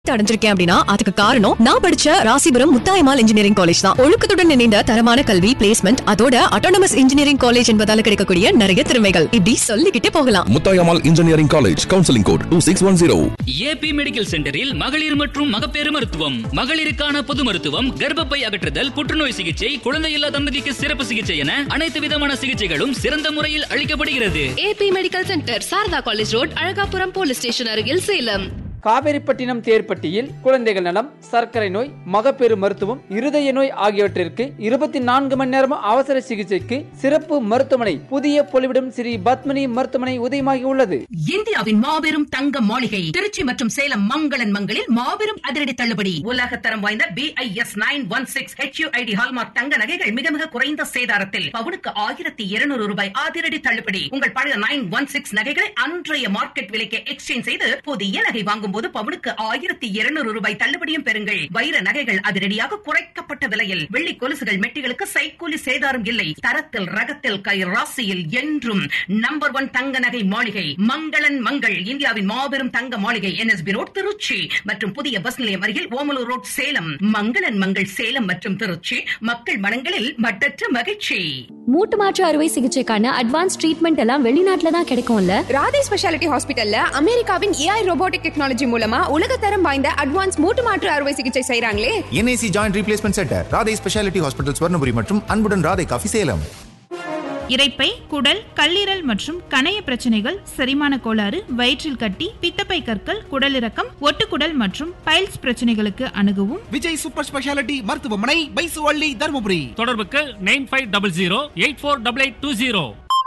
அடைஞ்சிருக்கேன் அப்படின்னா அதுக்கு காரணம் நான் படிச்ச ராசிபுரம் முத்தாயமால் இன்ஜினியரிங் காலேஜ் தான் ஒழுக்கத்துடன் இணைந்த தரமான கல்வி பிளேஸ்மெண்ட் அதோட அட்டானமஸ் இன்ஜினியரிங் காலேஜ் என்பதால கிடைக்கக்கூடிய நிறைய திறமைகள் இப்படி சொல்லிக்கிட்டே போகலாம் Muthayammal engineering college counselling code two six one zero AB medical சென்டரில் மகளிர் மற்றும் மகப்பேறு மருத்துவம் மகளிருக்கான பொது மருத்துவம் கர்ப்பப்பை அகற்றுதல் புற்றுநோய் சிகிச்சை குழந்தையில்லா தம்பதிக்கு சிறப்பு சிகிச்சை என அனைத்து விதமான சிகிச்சைகளும் சிறந்த முறையில் அளிக்கப்படுகிறது AB medical centre Sarada college road Alagapuram police station அருகில் சேலம் காவேரிப்பட்டினம் தேர்ப்பட்டியில் குழந்தைகள் நலம் சர்க்கரை நோய் மகப்பேறு மருத்துவம் இருதய நோய் ஆகியவற்றிற்கு இருபத்தி நான்கு மணி நேரம் அவசர சிகிச்சைக்கு சிறப்பு மருத்துவமனை புதிய பொலிவிடம் ஸ்ரீ பத்மினி மருத்துவமனை உதயமாகி உள்ளது இந்தியாவின் மாபெரும் தங்க மாளிகை திருச்சி மற்றும் சேலம் மங்களன் மங்களில் மாபெரும் அதிரடி தள்ளுபடி உலகத்தரம் வாய்ந்த B I S nine one six HUID hallmark தங்க நகைகள் மிக மிக குறைந்த சேதாரத்தில் பவுனுக்கு ஆயிரத்தி இருநூறு ரூபாய் அதிரடி தள்ளுபடி உங்கள் பழைய நைன் ஒன் சிக்ஸ் நகைகளை அன்றைய மார்க்கெட் விலைக்கு எக்ஸ்சேஞ்ச் செய்து புதிய நகை வாங்கும் போது பவுனுக்கு ஆயிரத்தி இருநூறு ரூபாய் தள்ளுபடியும் பெறுங்கள் வைர நகைகள் அதிரடியாக குறைக்கப்பட்ட விலையில் வெள்ளி கொலுசுகள் மெட்டிகளுக்கு சைக்கூலி சேதாரம் இல்லை தரத்தில் ரகத்தில் கை ராசியில் என்றும் நம்பர் ஒன் தங்க நகை மாளிகை மங்களன் மங்கள் இந்தியாவின் மாபெரும் தங்க மாளிகை என்எஸ்பி ரோட் திருச்சி மற்றும் புதிய பஸ் நிலையம் அருகில் ஓமலூர் ரோட் சேலம் மங்களன் மங்கள் சேலம் மற்றும் திருச்சி மக்கள் மனங்களில் மட்டற்ற மகிழ்ச்சி மூட்டு மாற்று அறுவை சிகிச்சைக்கான அட்வான்ஸ் ட்ரீட்மெண்ட் எல்லாம் வெளிநாட்டுல தான் கிடைக்கும்ல ராதே ஸ்பெஷாலிட்டி ஹாஸ்பிட்டல்ல அமெரிக்காவின் ஏஐ ரோபோட்டிக் டெக்னாலஜி மூலமா உலகத்தரம் வாய்ந்த அட்வான்ஸ் மூட்டு மாற்று அறுவை சிகிச்சை செய்றாங்களே NIC joint replacement centre Radhai speciality hospital Swarnapuri மற்றும் அன்புடன் ராதை காஃபி சேலம் இரைப்பை குடல் கல்லீரல் மற்றும் கணைய பிரச்சனைகள் செரிமான கோளாறு வயிற்றில் கட்டி பித்தப்பை கற்கள் குடலிறக்கம் ஒட்டுக்குடல் மற்றும் பைல்ஸ் பிரச்சனைகளுக்கு அணுகவும் விஜய் சூப்பர் ஸ்பெஷாலிட்டி மருத்துவமனை பைசுவள்ளி தருமபுரி தொடர்புக்கு nine five double zero eight four double eight two zero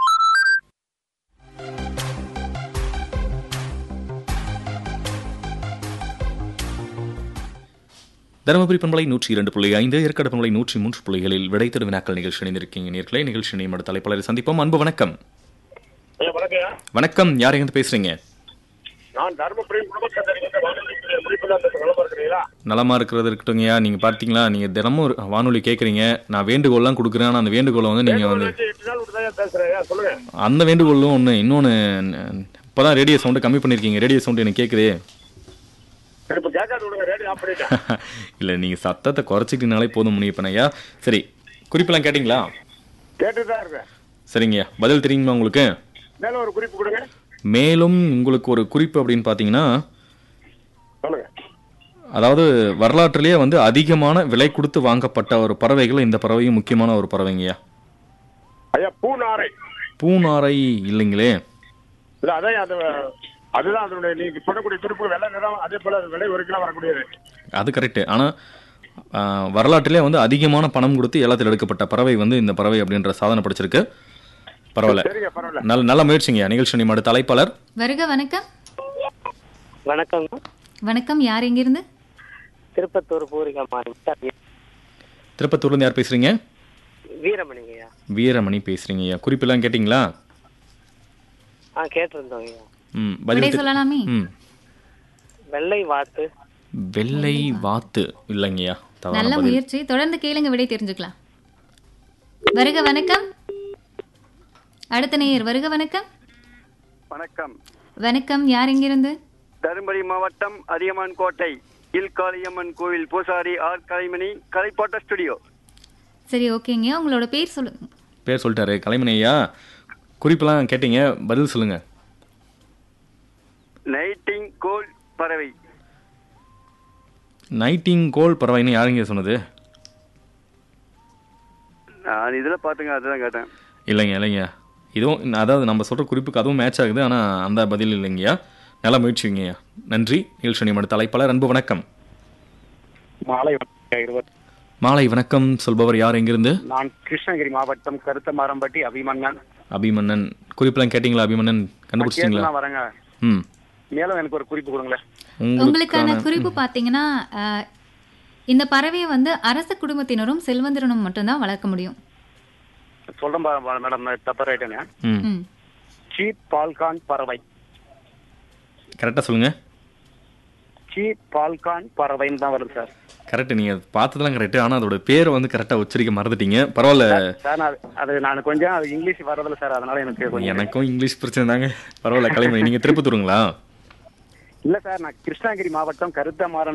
Dharmapuri பண்பலை நூற்றி இரண்டு புள்ளி ஐந்து ஏற்காடு பண்பலை நூற்றி மூன்று புள்ளிகளில் விடைத்தரு வினாக்கள் நிகழ்ச்சி இணைந்திருக்கீங்க நேர்களை நிகழ்ச்சி நேமட தலைப்பாளரை சந்திப்போம் அன்பு வணக்கம் வணக்கம் யார் எங்க பேசுறீங்க நான் தர்மபுரி குடும்பத்தந்தரிகிட்ட வானொலி முடிப்பதாக நலமா இருக்கிறீங்களா நலமா இருக்கிறது இருக்கட்டுங்கய்யா நீங்க பார்த்தீங்களா நீங்க தினமும் ஒரு வானொலி கேட்குறீங்க நான் வேண்டுகோள்லாம் கொடுக்குறேன் ஆனா அந்த வேண்டுகோளை வந்து நீங்க வந்து எட்டு நாள் விட்டு தான் பேசுறேன் சொல்லுங்க அந்த வேண்டுகோளும் ஒன்று இன்னொன்று இப்போதான் ரேடியோ சவுண்டை கம்மி பண்ணியிருக்கீங்க ரேடியோ சவுண்ட் எனக்கு கேட்குதே இப்ப கேட்காது விடுங்க ரேடியோ ஆஃப் பண்ணிட்டேன் இல்லை நீங்கள் சத்தத்தை குறைச்சிக்கிட்டீங்கனாலே போதும் முனியப்பனையா சரி குறிப்பெல்லாம் கேட்டிங்களா கேட்டுட்டு தான் இருக்கேன் சரிங்கய்யா பதில் தெரியுமா உங்களுக்கு மேல ஒரு குறிப்பு கொடுங்க மேலும் உங்களுக்கு ஒரு குறிப்பு அப்படின்னு பார்த்தீங்கன்னா சொல்லுங்க அதாவது வரலாற்றிலேயே வந்து அதிகமான விலை கொடுத்து வாங்கப்பட்ட ஒரு பறவைகள் இந்த பறவையும் முக்கியமான ஒரு பறவைங்கய்யா ஐயா பூநாரை பூநாரை இல்லைங்களே இல்ல அதான் அது அதுதான் அதனுடைய நீங்க சொல்லக்கூடிய குறிப்பு வெள்ளை நிறம் அதே போல அது விலை ஒரு கிலோ வரக்கூடியது அது கரெக்டு ஆனால் வரலாற்றிலே வந்து அதிகமான பணம் கொடுத்து ஏலத்தில் எடுக்கப்பட்ட பறவை வந்து இந்த பறவை அப்படின்ற சாதனை படிச்சிருக்கு பரவாயில்ல சரிங்க பரவாயில்ல நல்ல நல்ல முயற்சிங்க நிகழ்ச்சி நிமிட தலைப்பாளர் வருக வணக்கம் வணக்கம் வணக்கம் யார் எங்கிருந்து திருப்பத்தூர் பூரிகம்மா திருப்பத்தூர்லேருந்து யார் பேசுறீங்க வீரமணிங்கய்யா வீரமணி பேசுறீங்க ஐயா குறிப்பெல்லாம் கேட்டிங்களா ஆ கேட்டிருந்தோம் ஐயா ம் விடை பதில் தெ- சொல்லலாமே ம் வெள்ளை வாத்து வெள்ளை வாத்து இல்லைங்கய்யா தவறான நல்ல பதில் முயற்சி தொடர்ந்து கேளுங்க விடை தெரிஞ்சுக்கலாம் வருக வணக்கம் அடுத்த நேயர் வருக வணக்கம் வணக்கம் வணக்கம் யார் எங்கிருந்து தருமபுரி மாவட்டம் அதியமான் கோட்டை இல்காளியம்மன் கோவில் பூசாரி ஆர் கலைமணி கலைப்பாட்ட ஸ்டுடியோ சரி ஓகேங்க உங்களோட பேர் சொல்லுங்க பேர் சொல்லிட்டாரு கலைமணி ஐயா குறிப்பெல்லாம் கேட்டீங்க பதில் சொல்லுங்க நைட்டிங் கோல் பறவை நைட்டிங் கோல் பறவைன்னு யாருங்க சொன்னது நான் இதுல பாத்துங்க அதுதான் கேட்டேன் இல்லைங்க இல்லைங்க இதுவும் இன்ன- அதாவது நம்ம சொல்கிற குறிப்புக்கு அதுவும் மேட்ச் ஆகுது ஆனால் அந்த பதில் இல்லைங்கய்யா நல்லா முயற்சிங்கய்யா நன்றி நிகழ்ச்சி நிமிட தலைப்பாளர் அன்பு வணக்கம் மாலை இருபது மாலை வணக்கம் சொல்பவர் யார் எங்கிருந்து நான் கிருஷ்ணகிரி மாவட்டம் கருத்தமாரம்பட்டி அபிமன்னன் அபிமன்னன் குறிப்பெல்லாம் கேட்டிங்களா அபிமன்னன் கண்டுபிடிச்சிங்களா கேட்டுதான் வரேங்க ம் மேலும் எனக்கு ஒரு குறிப்பு கொடுங்களேன் உங்களுக்கான குறிப்பு பார்த்தீங்கன்னா அஹ், இந்த பறவையை வந்து அரச குடும்பத்தினரும் செல்வந்தரனும் மட்டும்தான் வளர்க்க முடியும் சொல்றேன் பா- மேடம் தப்பா ரைட்டுங்க ம் ம். சீப் பால்கான் பறவை கரெக்டாக சொல்லுங்கள் சீப் பால்கான் பறவைன்னு தான் வருது சார் கரெக்ட் நீங்கள் பார்த்ததெல்லாம் கரெக்ட் ஆனால் அதோட பேரை வந்து கரெக்டாக உச்சரிக்க மறந்துட்டீங்க பரவாயில்ல சார் நான் அது நான் கொஞ்சம் அது இங்கிலீஷ் வரதில்ல சார் அதனால எனக்கு கொஞ்சம் எனக்கும் இங்கிலீஷ் பிரச்சனை தாங்க பரவாயில்ல கலைமணி நீங்கள் திருப்பத்தூருங்களா இல்ல சார் நான் கிருஷ்ணகிரி மாவட்டம் கருத்தமாறன்